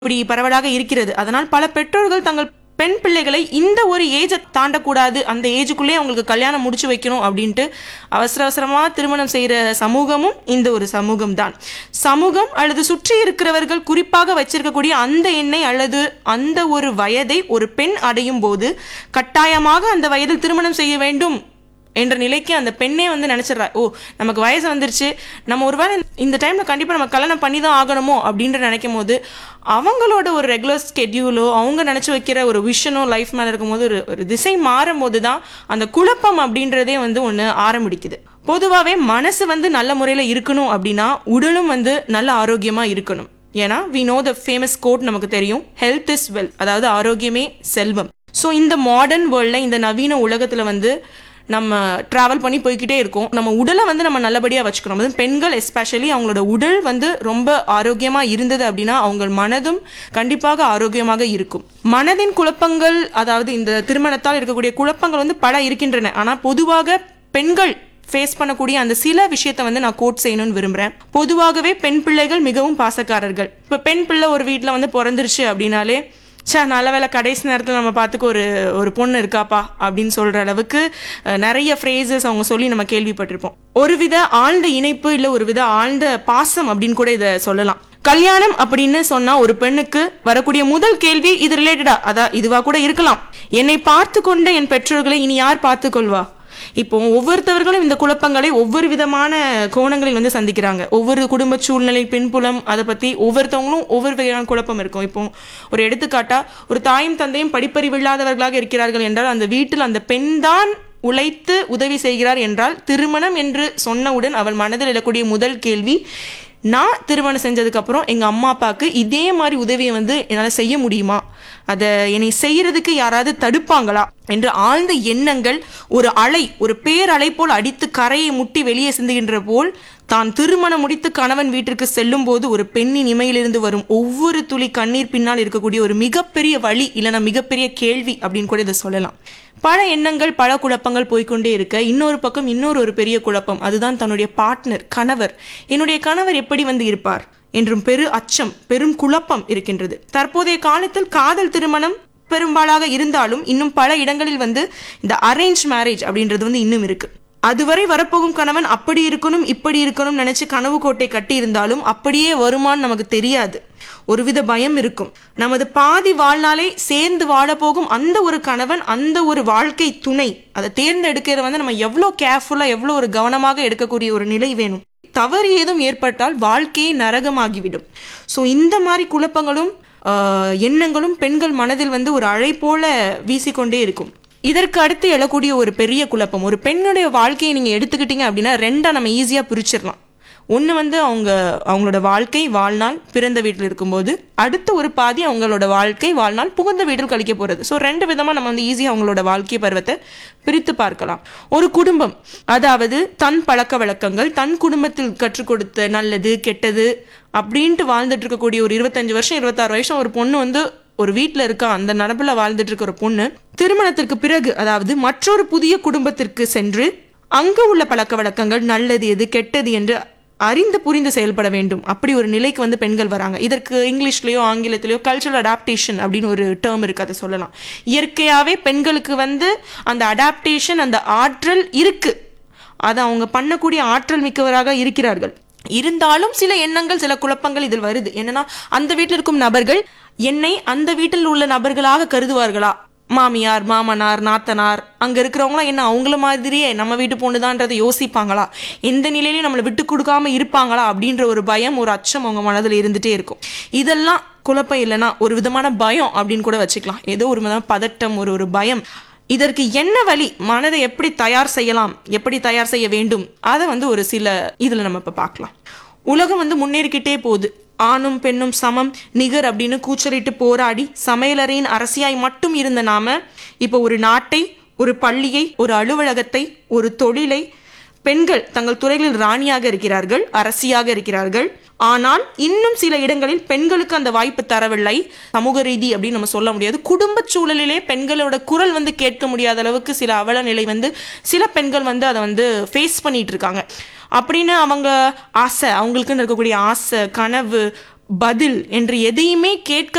இப்படி பரவலாக இருக்கிறது அதனால் பல பெற்றோர்கள் தங்கள் பெண் பிள்ளைகளை இந்த ஒரு ஏஜை தாண்டக்கூடாது அந்த ஏஜுக்குள்ளே அவங்களுக்கு கல்யாணம் முடிச்சு வைக்கணும் அப்படின்ட்டு அவசர அவசரமாக திருமணம் செய்கிற சமூகமும் இந்த ஒரு சமூகம் தான் சமூகம் அல்லது சுற்றி இருக்கிறவர்கள் குறிப்பாக வச்சிருக்கக்கூடிய அந்த எண்ணெய் அல்லது அந்த ஒரு வயதை ஒரு பெண் அடையும் போது கட்டாயமாக அந்த வயதில் திருமணம் செய்ய வேண்டும் என்ற நிலைக்கு அந்த பெண்ணே வந்து நினச்சிடுறா ஓ நமக்கு வயசு வந்துருச்சு நம்ம ஒரு வேளை இந்த டைமில் கண்டிப்பாக நம்ம கல்யாணம் பண்ணி தான் ஆகணுமோ அப்படின்ற நினைக்கும் போது அவங்களோட ஒரு ரெகுலர் ஸ்கெட்யூலோ அவங்க நினச்சி வைக்கிற ஒரு விஷனோ லைஃப் மேலே இருக்கும்போது ஒரு ஒரு திசை மாறும் போது தான் அந்த குழப்பம் அப்படின்றதே வந்து ஒன்று ஆரம்பிக்குது பொதுவாகவே மனசு வந்து நல்ல முறையில் இருக்கணும் அப்படின்னா உடலும் வந்து நல்ல ஆரோக்கியமாக இருக்கணும் ஏன்னா we know the famous quote நமக்கு தெரியும் ஹெல்த் இஸ் வெல் அதாவது ஆரோக்கியமே செல்வம் ஸோ இந்த மாடர்ன் வேர்ல்டில் இந்த நவீன உலகத்தில் வந்து நம்ம ட்ராவல் பண்ணி போய்கிட்டே இருக்கோம் நம்ம உடலை வந்து நம்ம நல்லபடியாக வச்சுக்கணும் அதுவும் பெண்கள் எஸ்பெஷலி அவங்களோட உடல் வந்து ரொம்ப ஆரோக்கியமாக இருந்தது அப்படின்னா அவங்க மனதும் கண்டிப்பாக ஆரோக்கியமாக இருக்கும் மனதின் குழப்பங்கள் அதாவது இந்த திருமணத்தால் இருக்கக்கூடிய குழப்பங்கள் வந்து பல இருக்கின்றன ஆனால் பொதுவாக பெண்கள் ஃபேஸ் பண்ணக்கூடிய அந்த சில விஷயத்தை வந்து நான் கோட் செய்யணும்னு விரும்புகிறேன் பொதுவாகவே பெண் பிள்ளைகள் மிகவும் பாசக்காரர்கள் இப்போ பெண் பிள்ளை ஒரு வீட்டில் வந்து பிறந்துருச்சு அப்படின்னாலே சே நல்ல வேலை கடைசி நேரத்தில் நம்ம பார்த்துக்க ஒரு ஒரு பொண்ணு இருக்காப்பா அப்படின்னு சொல்கிற அளவுக்கு அஹ், நிறைய ஃப்ரேசஸ் அவங்க சொல்லி நம்ம கேள்விப்பட்டிருப்போம் ஒரு வித ஆழ்ந்த இணைப்பு இல்லை ஒரு வித ஆழ்ந்த பாசம் அப்படின்னு கூட இதை சொல்லலாம் கல்யாணம் அப்படின்னு சொன்னா ஒரு பெண்ணுக்கு வரக்கூடிய முதல் கேள்வி இது ரிலேட்டடா அதான் இதுவா கூட இருக்கலாம் என்னை பார்த்து கொண்ட என் பெற்றோர்களை இனி யார் பார்த்து கொள்வா இப்போ ஒவ்வொருத்தவர்களும் இந்த குழப்பங்களை ஒவ்வொரு விதமான கோணங்களில் வந்து சந்திக்கிறாங்க ஒவ்வொரு குடும்ப சூழ்நிலை பின்புலம் அதை பற்றி ஒவ்வொருத்தவங்களும் ஒவ்வொரு வகையான குழப்பம் இருக்கும் இப்போ ஒரு எடுத்துக்காட்டா ஒரு தாயும் தந்தையும் படிப்பறிவில்லாதவர்களாக இருக்கிறார்கள் என்றால் அந்த வீட்டில் அந்த பெண்தான் உழைத்து உதவி செய்கிறார் என்றால் திருமணம் என்று சொன்னவுடன் அவள் மனதில் எழக்கூடிய முதல் கேள்வி நான் திருமணம் செஞ்சதுக்கப்புறம் எங்கள் அம்மா அப்பாவுக்கு இதே மாதிரி உதவியை வந்து என்னால் செய்ய முடியுமா அதை என்னை செய்யறதுக்கு யாராவது தடுப்பாங்களா என்று ஆழ்ந்த எண்ணங்கள் ஒரு அலை ஒரு பேரலை போல் அடித்து கரையை முட்டி வெளியே சிந்துகின்ற போல் தான் திருமணம் முடித்து கணவன் வீட்டிற்கு செல்லும் போது ஒரு பெண்ணின் இமையிலிருந்து வரும் ஒவ்வொரு துளி கண்ணீர் பின்னால் இருக்கக்கூடிய ஒரு மிகப்பெரிய வழி இல்லைன்னா மிகப்பெரிய கேள்வி அப்படின்னு கூட இதை சொல்லலாம் பல எண்ணங்கள் பல குழப்பங்கள் போய்க்கொண்டே இருக்க இன்னொரு பக்கம் இன்னொரு ஒரு பெரிய குழப்பம் அதுதான் தன்னுடைய பார்ட்னர் கணவர் என்னுடைய கணவர் எப்படி வந்து இருப்பார் என்றும் பெரு அச்சம் பெரும் குழப்பம் இருக்கின்றது தற்போதைய காலத்தில் காதல் திருமணம் பெரும்பாலாக இருந்தாலும் இன்னும் பல இடங்களில் வந்து இந்த அரேஞ்ச் மேரேஜ் அப்படின்றது வந்து இன்னும் இருக்கு அதுவரை வரப்போகும் கணவன் அப்படி இருக்கணும் இப்படி இருக்கணும் நினைச்சு கனவு கோட்டை கட்டி இருந்தாலும் அப்படியே வருமான்னு நமக்கு தெரியாது ஒருவித பயம் இருக்கும் நமது பாதி வாழ்நாளை சேர்ந்து வாழ போகும் அந்த ஒரு கணவன் அந்த ஒரு வாழ்க்கை துணை அதை தேர்ந்தெடுக்கிறது வந்து நம்ம எவ்வளோ கேர்ஃபுல்லாக எவ்வளோ ஒரு கவனமாக எடுக்கக்கூடிய ஒரு நிலை வேணும் தவறு ஏதும் ஏற்பட்டால் வாழ்க்கையே நரகமாகிவிடும் ஸோ இந்த மாதிரி குழப்பங்களும் ஆஹ், எண்ணங்களும் பெண்கள் மனதில் வந்து ஒரு அழை போல வீசிக்கொண்டே இருக்கும் இதற்கு அடுத்து எழக்கூடிய ஒரு பெரிய குழப்பம் ஒரு பெண்ணுடைய வாழ்க்கையை நீங்கள் எடுத்துக்கிட்டீங்க அப்படின்னா ரெண்டாக நம்ம ஈஸியாக பிரிச்சிடலாம் ஒன்று வந்து அவங்க அவங்களோட வாழ்க்கை வாழ்நாள் பிறந்த வீட்டில் இருக்கும்போது அடுத்த ஒரு பாதி அவங்களோட வாழ்க்கை வாழ்நாள் புகுந்த வீட்டில் கழிக்க போகிறது ஸோ ரெண்டு விதமாக நம்ம வந்து ஈஸியாக அவங்களோட வாழ்க்கை பருவத்தை பிரித்து பார்க்கலாம் ஒரு குடும்பம் அதாவது தன் பழக்க வழக்கங்கள் தன் குடும்பத்தில் கற்றுக் கொடுத்த நல்லது கெட்டது அப்படின்ட்டு வாழ்ந்துட்டு இருக்கக்கூடிய ஒரு இருபத்தஞ்சு வருஷம் இருபத்தாறு வருஷம் ஒரு பொண்ணு வந்து ஒரு வீட்டில் இருக்கா அந்த நடப்பில் வாழ்ந்துட்டு இருக்க ஒரு பொண்ணு திருமணத்திற்கு பிறகு அதாவது மற்றொரு புதிய குடும்பத்திற்கு சென்று அங்கு உள்ள பழக்க வழக்கங்கள் நல்லது எது கெட்டது என்று அறிந்து புரிந்து செயல்பட வேண்டும் அப்படி ஒரு நிலைக்கு வந்து பெண்கள் வராங்க இதற்கு இங்கிலீஷ்லேயோ ஆங்கிலத்திலேயோ கல்ச்சுரல் அடாப்டேஷன் அப்படின்னு ஒரு டேர்ம் இருக்குது அதை சொல்லலாம் இயற்கையாகவே பெண்களுக்கு வந்து அந்த அடாப்டேஷன் அந்த ஆற்றல் இருக்கு அதை அவங்க பண்ணக்கூடிய ஆற்றல் மிக்கவராக இருக்கிறார்கள் இருந்தாலும் சில எண்ணங்கள் சில குழப்பங்கள் இதில் வருது என்னன்னா அந்த வீட்டில் இருக்கும் நபர்கள் என்னை அந்த வீட்டில் உள்ள நபர்களாக கருதுவார்களா மாமியார் மாமனார் நாத்தனார் அங்க இருக்கிறவங்களாம் என்ன அவங்கள மாதிரியே நம்ம வீட்டு பொண்ணுதான்றதை யோசிப்பாங்களா எந்த நிலையிலையும் நம்மளை விட்டு கொடுக்காம இருப்பாங்களா அப்படின்ற ஒரு பயம் ஒரு அச்சம் அவங்க மனதில் இருந்துட்டே இருக்கும் இதெல்லாம் குழப்பம் இல்லைன்னா ஒரு விதமான பயம் அப்படின்னு கூட வச்சுக்கலாம் ஏதோ ஒரு விதமான பதட்டம் ஒரு ஒரு பயம் இதற்கு என்ன வழி மனதை எப்படி தயார் செய்யலாம் எப்படி தயார் செய்ய வேண்டும் அதை வந்து ஒரு சில இதில் நம்ம இப்போ பார்க்கலாம் உலகம் வந்து முன்னேறிக்கிட்டே போகுது ஆணும் பெண்ணும் சமம் நிகர் அப்படின்னு கூச்சலிட்டு போராடி சமையலறையின் அரசியாய் மட்டும் இருந்த நாம இப்போ ஒரு நாட்டை ஒரு பள்ளியை ஒரு அலுவலகத்தை ஒரு தொழிலை பெண்கள் தங்கள் துறைகளில் ராணியாக இருக்கிறார்கள் அரசியாக இருக்கிறார்கள் ஆனால் இன்னும் சில இடங்களில் பெண்களுக்கு அந்த வாய்ப்பு தரவில்லை சமூக ரீதி அப்படின்னு நம்ம சொல்ல முடியாது குடும்ப சூழலிலே பெண்களோட குரல் வந்து கேட்க முடியாத அளவுக்கு சில அவல நிலை வந்து சில பெண்கள் வந்து அதை வந்து ஃபேஸ் பண்ணிட்டு இருக்காங்க அப்படின்னு அவங்க ஆசை அவங்களுக்குன்னு இருக்கக்கூடிய ஆசை கனவு பதில் என்று எதையுமே கேட்க